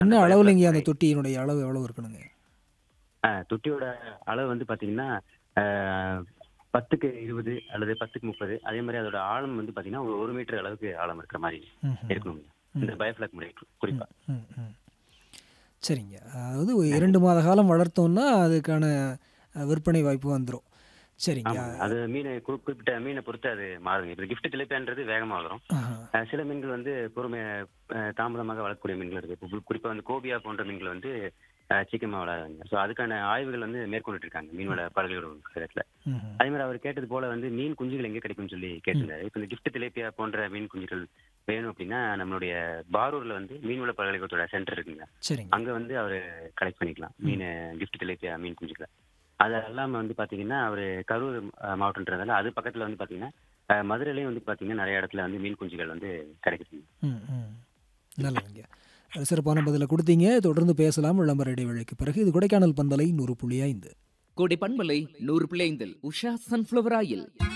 என்ன அளவுலங்க அந்த தொட்டியினுடைய அளவு எவ்வளவு இருக்கணுங்க ஆ, தொட்டியோட அளவு வந்து பாத்தீங்கன்னா ஆ, பத்துக்கு இருபது அல்லது பத்துக்கு முப்பது அதே மாதிரி அதோட ஆழம் வந்து பாத்தீங்கன்னா ஒரு ஒரு மீட்டர் அளவுக்கு ஆழம் இருக்கிற மாதிரி ம்ஹும். இருக்கணும் இந்த பயோஃபிளாக் முறை குறிப்பா ம், ம். சரிங்க அதாவது ஒரு இரண்டு மாத காலம் வளர்த்தோம்னா அதுக்கான அஹ், விற்பனை வாய்ப்பு வந்துடும் சரிங்க ஆமா அது மீனை குறி- குறிப்பிட்ட மீனை பொறுத்து அது மாறுங்க இப்போ கிஃப்ட் திலைப்பியான்றது வேகமா வளரும் ஆஹா. அஹ் சில மீன்கள் வந்து பொறுமை அஹ் தாமதமாக வளரக்கூடிய மீன்கள் இருக்கு இப்போ குறிப்பா வந்து கோபியா போன்ற மீன்கள் வந்து அஹ் சீக்கிரமா வளராங்க ஸோ அதுக்கான ஆய்வுகள் வந்து மேற்கொண்டுட்டு இருக்காங்க மீனோட பல்கலைக்கழகத்துல ம்ஹும். அதே மாதிரி அவர் கேட்டது போல வந்து மீன் குஞ்சுகள் எங்க கிடைக்கும்னு சொல்லி கேட்டிருந்தாரு இப்போ இந்த கிஃப்ட் திலேப்பியா போன்ற மீன் குஞ்சுகள் வேணும் அப்படின்னா நம்மளுடைய பாரூர்ல வந்து மீன்வள பல்கலைக்கழகத்தோட சென்டர் இருக்குங்க சரிங்க அங்க வந்து அவரு கலெக்ட் பண்ணிக்கலாம் மீன் கிஃப்ட் திலேப்பியா மீன் குஞ்சுகளை அது இல்லாம வந்து பாத்தீங்கன்னா அவரு கரூர் அஹ், மாவட்டம்ன்றதால அது பக்கத்துல வந்து பாத்தீங்கன்னா அஹ், மதுரையிலயும் வந்து பாத்தீங்கன்னா நிறைய இடத்துல வந்து மீன் குஞ்சுகள் வந்து கிடைக்குதுங்க ம் ம் நல்லதுங்க அது சிறப்பான பதிலை கொடுத்தீங்க தொடர்ந்து பேசலாம் விளம்பர இடைவேளைக்கு பிறகு இது கொடைக்கானல் பந்தலை நூறு புள்ளி ஐந்து கோடை பண்பலை நூறு பிள்ளைந்தில் உஷா சன்ஃப்ளவர் ஆயில்